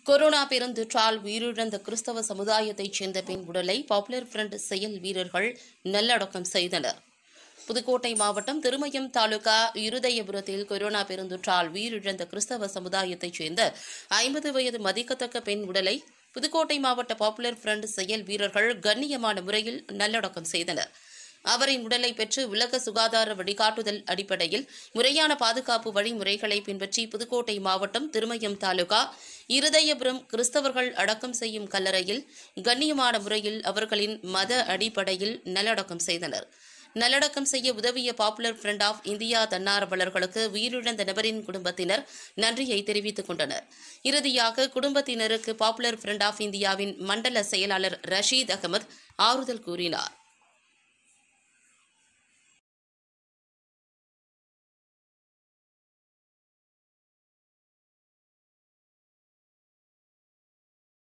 corona பெருந்தொற்றால் உயிரிழந்த கிறிஸ்தவ சமுதாயத்தைச் சேர்ந்த பெண் உடலை பாப்புலர் ஃப்ரண்ட் செயல் வீரர்கள் நல்லடக்கம் செய்தனர் புதுக்கோட்டை மாவட்டம் திருமயம் தாலுகா இருதயபுரத்தில் கொரோனா பெருந்தொற்றால் உயிரிழந்த கிறிஸ்தவ சமுதாயத்தைச் சேர்ந்த ஐம்பது வயது மதிக்கத்தக்க பெண் உடலை புதுக்கோட்டை மாவட்ட பாப்புலர் ஃப்ரண்ட் செயல் வீரர்கள் கண்ணியமான முறையில் நல்லடக்கம் செய்தனர் அவரின் உடலை பெற்று உலக சுகாதார வழிகாட்டுதல் அடிப்படையில் முறையான பாதுகாப்பு வழிமுறைகளை பின்பற்றி புதுக்கோட்டை மாவட்டம் திருமயம் தாலுகா இருதயபுரம் கிறிஸ்தவர்கள் அடக்கம் செய்யும் கல்லறையில் கண்ணியமான முறையில் அவர்களின் மத அடிப்படையில் நல்லடக்கம் செய்தனர் நல்லடக்கம் செய்ய உதவிய பாப்புலர் ஃப்ரண்ட் ஆஃப் இந்தியா தன்னார்வலர்களுக்கு உயிரிழந்த நபரின் குடும்பத்தினர் நன்றியை தெரிவித்துக் கொண்டனர் இறுதியாக குடும்பத்தினருக்கு பாப்புலர் ஃப்ரண்ட் ஆஃப் இந்தியாவின் மண்டல செயலாளர் ரஷீத் அகமது ஆறுதல் கூறினார்